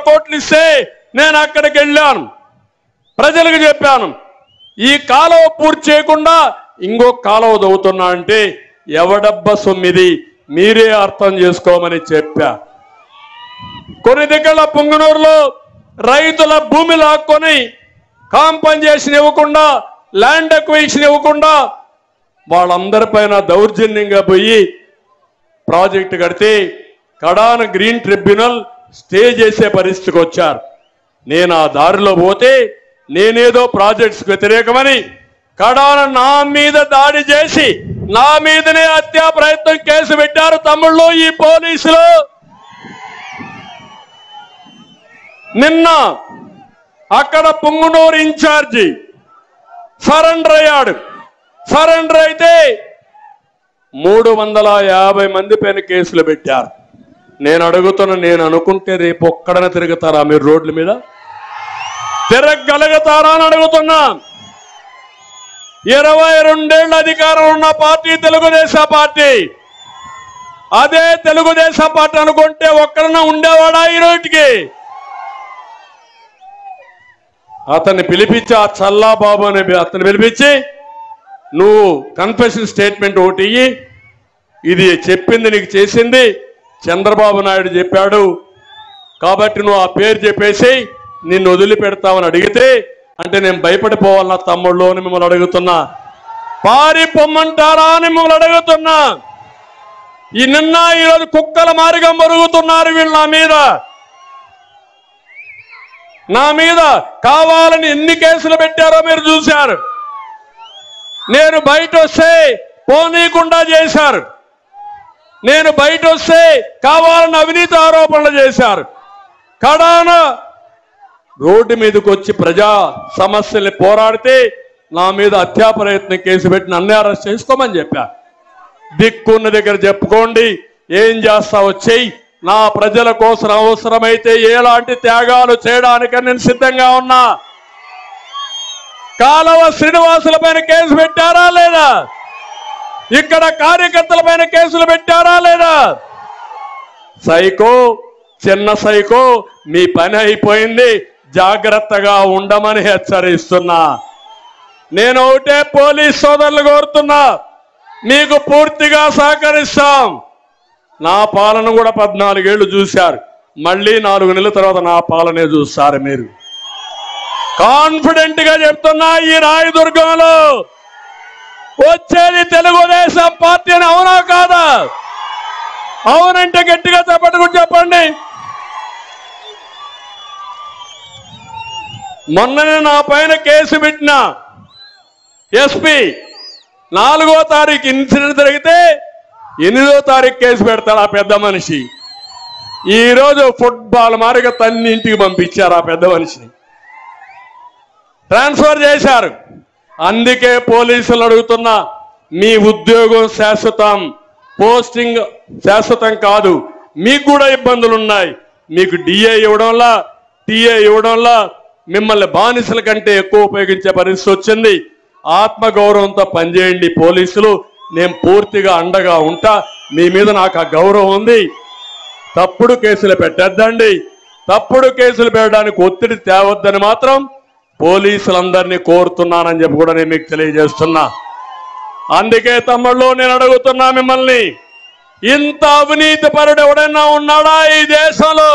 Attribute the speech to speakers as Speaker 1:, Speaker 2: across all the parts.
Speaker 1: కోట్లు ఇస్తే నేను అక్కడికి వెళ్ళాను ప్రజలకు చెప్పాను ఈ కాలువ పూర్తి చేయకుండా ఇంకో కాలువ దవ్వుతున్నా అంటే ఎవడబ్బ సొమ్మిది మీరే అర్థం చేసుకోమని చెప్పా కొన్ని దగ్గర పుంగనూరులో రైతుల భూమి లాక్కొని కాంపన్సేషన్ ఇవ్వకుండా ల్యాండ్ ఎక్విజిషన్ ఇవ్వకుండా వాళ్ళందరిపైన దౌర్జన్యంగా పోయి ప్రాజెక్టు కడితే కడాన గ్రీన్ ట్రిబ్యునల్ స్టే చేసే పరిస్థితికి వచ్చారు నేను ఆ దారిలో పోతే నేనేదో ప్రాజెక్ట్స్ వ్యతిరేకమని కడాన నా మీద దాడి చేసి నా మీదనే హత్యా ప్రయత్నం కేసు పెట్టారు తమ్ముళ్ళు ఈ పోలీసులు నిన్న అక్కడ పుంగునూరు ఇన్ఛార్జి సరెండర్ అయ్యాడు సరెండర్ అయితే మూడు వందల యాభై మంది పైన కేసులు పెట్టారు నేను అడుగుతున్న నేను అనుకుంటే రేపు ఒక్కడన తిరుగుతారా మీరు రోడ్ల మీద తిరగగలుగుతారా అని అడుగుతున్నా ఇరవై రెండేళ్ల అధికారం ఉన్న పార్టీ తెలుగుదేశం పార్టీ అదే తెలుగుదేశం పార్టీ అనుకుంటే ఒక్కడన ఉండేవాడా ఈ రోజుకి అతన్ని పిలిపించి ఆ చల్లా బాబు అనే అతన్ని పిలిపించి నువ్వు కన్ఫెషన్ స్టేట్మెంట్ ఒకటి ఇయ్యి ఇది చెప్పింది నీకు చేసింది చంద్రబాబు నాయుడు చెప్పాడు కాబట్టి నువ్వు ఆ పేరు చెప్పేసి నిన్ను వదిలిపెడతామని అడిగితే అంటే నేను భయపడిపోవాలన్నా తమ్ముళ్ళు అని మిమ్మల్ని అడుగుతున్నా పారిపోమ్మంటారా అని మిమ్మల్ని అడుగుతున్నా ఈ నిన్న ఈరోజు కుక్కల మారిగా మరుగుతున్నారు వీళ్ళు నా మీద నా మీద కావాలని ఎన్ని కేసులు పెట్టారో మీరు చూశారు నేను బయట వస్తే పోనీయకుండా చేశారు నేను బయట వస్తే కావాలని అవినీతి ఆరోపణలు చేశారు కడాన రోడ్డు మీదకి వచ్చి ప్రజా సమస్యల్ని పోరాడితే నా మీద హత్యా ప్రయత్నం కేసు పెట్టి నన్నే అరెస్ట్ చేసుకోమని చెప్పా దిక్కున్న దగ్గర చెప్పుకోండి ఏం చేస్తావో చెయ్యి నా ప్రజల కోసం అవసరమైతే ఎలాంటి త్యాగాలు చేయడానికి నేను సిద్ధంగా ఉన్నా కాలవ శ్రీనివాసుల పైన కేసు పెట్టారా లేదా ఇక్కడ కార్యకర్తల పైన కేసులు పెట్టారా లేదా సైకో చిన్న సైకో మీ పని అయిపోయింది జాగ్రత్తగా ఉండమని హెచ్చరిస్తున్నా నేను ఒకటే పోలీస్ సోదరులు కోరుతున్నా మీకు పూర్తిగా సహకరిస్తాం నా పాలన కూడా పద్నాలుగేళ్లు చూశారు మళ్ళీ నాలుగు నెలల తర్వాత నా పాలనే చూస్తారు మీరు కాన్ఫిడెంట్ గా చెప్తున్నా ఈ రాయదుర్గంలో వచ్చేది తెలుగుదేశం పార్టీ అని అవునా కాదా అవునంటే గట్టిగా చెప్పట్టుకుని చెప్పండి మొన్ననే నా పైన కేసు పెట్టిన ఎస్పీ నాలుగో తారీఖు ఇన్సిడెంట్ జరిగితే ఎనిమిదో తారీఖు కేసు పెడతాడు ఆ పెద్ద మనిషి ఈ రోజు ఫుట్బాల్ మారిగా తన్ని ఇంటికి పంపించారు ఆ పెద్ద మనిషిని ట్రాన్స్ఫర్ చేశారు అందుకే పోలీసులు అడుగుతున్నా మీ ఉద్యోగం శాశ్వతం పోస్టింగ్ శాశ్వతం కాదు మీకు కూడా ఇబ్బందులు ఉన్నాయి మీకు డిఏ ఇవ్వడంలా టీఏ ఇవ్వడంలా మిమ్మల్ని బానిసల కంటే ఎక్కువ ఉపయోగించే పరిస్థితి వచ్చింది ఆత్మగౌరవంతో పనిచేయండి పోలీసులు నేను పూర్తిగా అండగా ఉంటా మీ మీద నాకు ఆ గౌరవం ఉంది తప్పుడు కేసులు పెట్టద్దండి తప్పుడు కేసులు పెట్టడానికి ఒత్తిడి తేవద్దని మాత్రం పోలీసులందరినీ కోరుతున్నానని చెప్పి కూడా నేను మీకు తెలియజేస్తున్నా అందుకే తమ్ముళ్ళు నేను అడుగుతున్నా మిమ్మల్ని ఇంత అవినీతి పరుడు ఎవడైనా ఉన్నాడా ఈ దేశంలో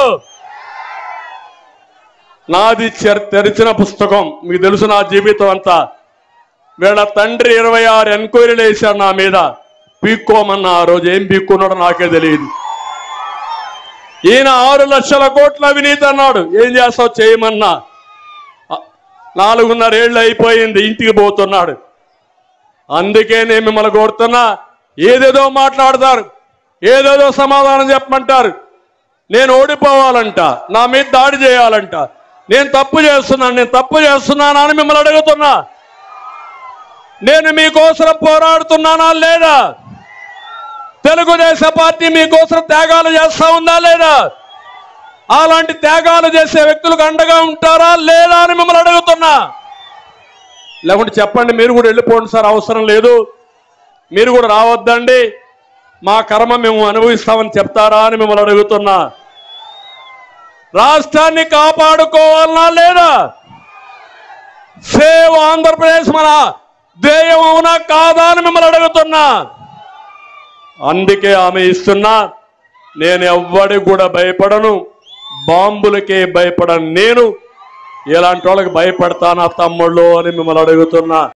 Speaker 1: నాది చెర్- తెరిచిన పుస్తకం మీకు తెలుసు నా జీవితం అంతా వీళ్ళ తండ్రి ఇరవై ఆరు ఎంక్వైరీలు వేశారు నా మీద పీక్కోమన్నా ఆ రోజు ఏం పీక్కున్నాడో నాకే తెలియదు ఈయన ఆరు లక్షల కోట్ల అవినీతి అన్నాడు ఏం చేస్తావు చేయమన్నా ఆ, నాలుగున్నర ఏళ్ళు అయిపోయింది ఇంటికి పోతున్నాడు అందుకే నేను మిమ్మల్ని కోరుతున్నా ఏదేదో మాట్లాడతారు ఏదేదో సమాధానం చెప్పమంటారు నేను ఓడిపోవాలంట నా మీద దాడి చేయాలంట నేను తప్పు చేస్తున్నాను నేను తప్పు చేస్తున్నానా అని మిమ్మల్ని అడుగుతున్నా నేను మీకోసం పోరాడుతున్నానా లేదా తెలుగుదేశం పార్టీ మీకోసం త్యాగాలు చేస్తా ఉందా లేదా అలాంటి త్యాగాలు చేసే వ్యక్తులకు అండగా ఉంటారా లేదా అని మిమ్మల్ని అడుగుతున్నా లేకుంటే చెప్పండి మీరు కూడా వెళ్ళిపోండి సార్ అవసరం లేదు మీరు కూడా రావద్దండి మా కర్మ మేము అనుభవిస్తామని చెప్తారా అని మిమ్మల్ని అడుగుతున్నా రాష్ట్రాన్ని కాపాడుకోవాలనా లేదా సేవ్ ఆంధ్రప్రదేశ్ మన ధ్యేయం అవునా కాదా అని మిమ్మల్ని అడుగుతున్నా అందుకే ఆమె ఇస్తున్నా నేను ఎవ్వడికి కూడా భయపడను బాంబులకే భయపడను నేను ఇలాంటి వాళ్ళకి భయపడతానా తమ్ముళ్ళు అని మిమ్మల్ని అడుగుతున్నా